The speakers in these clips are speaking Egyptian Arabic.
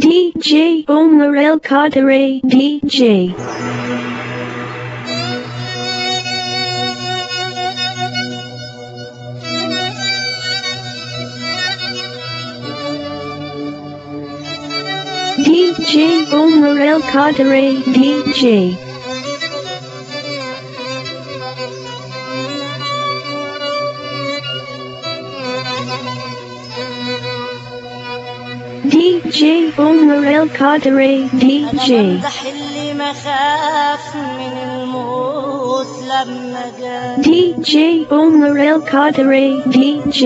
DJ Omar El Qadere DJ. DJ Omar El Qadere DJ. DJ Omar El Qadere DJ. بمدح اللي ما خاف من الموت لما جاء DJ Omar El Qadere DJ.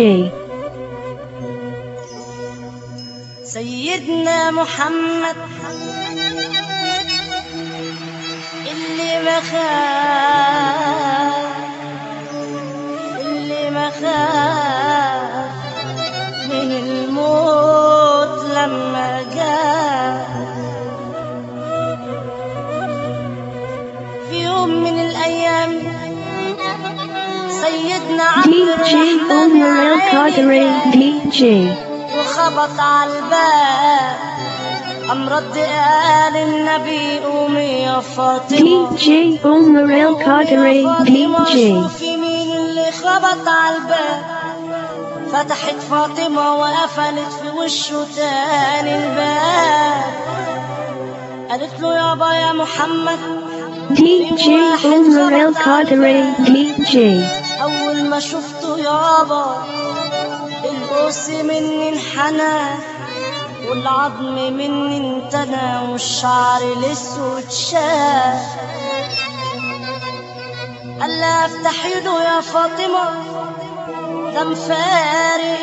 سيدنا محمد اللي ما خاف اللي ما خاف من الموت لما جاء في يوم من الأيام سيدنا عبد DJ الرحمن Omar El Qadere عيني DJ. وخبط على الباب قام رد قال النبي قومي يا فاطمة DJ Omar El Qadere فاطمة DJ. شوفي مين اللي خبط على الباب فتحت فاطمة وقفلت في وشه تاني الباب قالت له يابا يا محمد DJ Omar El Qadere DJ. أول ما شفته يابا القوس مني انحنى والعظم مني انتنى والشعر الاسود شاف قال لها افتحي له يا فاطمة ده مفارق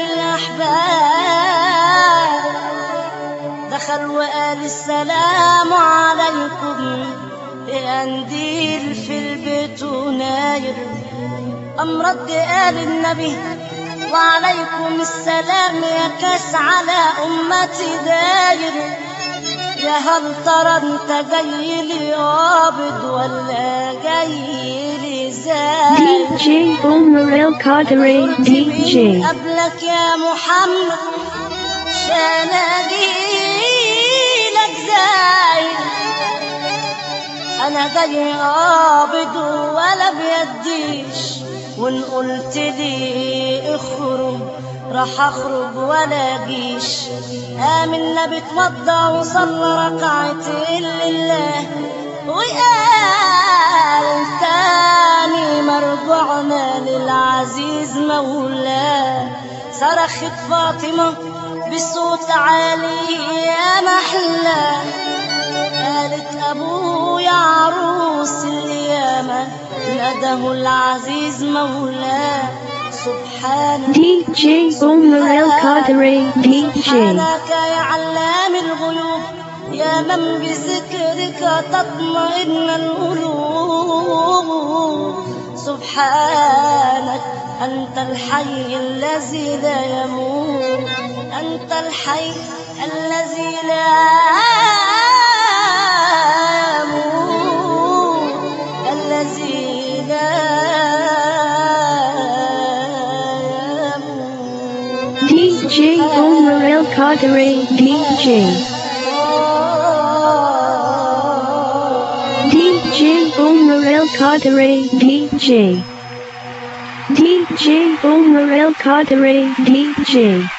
الأحباب دخل وقال السلام عليكم يا قنديل في البيت وناير أم رد قال النبي وعليكم السلام يا كاس على أمتي داير يا هل ترى انت جاي لي قابض ولا جاي لي زاير DJ Omar El Qadere DJ. قبلك يا محمد عشان اجيلك زايد انا جاي قابض ولا بيديش وان قلت لي اخرج راح اخرج ولا جيش قام النبي اتوضى وصلى ركعتين لله وقال تاني مرجعنا للعزيز مولاه صرخت فاطمة بصوت عالي يا محلى قالت أبويا عروس اليامة نده العزيز مولاه سبحانك DJ Omar El Qadere DJ. سبحانك يا علام الغيوب يا من بذكرك تطمئن القلوب سبحانك أنت الحي الذي لا يموت أنت الحي الذي لا يموت الذي لا يموت DJ Omar El Qadere DJ. DJ Omar El Qadere DJ. DJ Omar El Qadere DJ.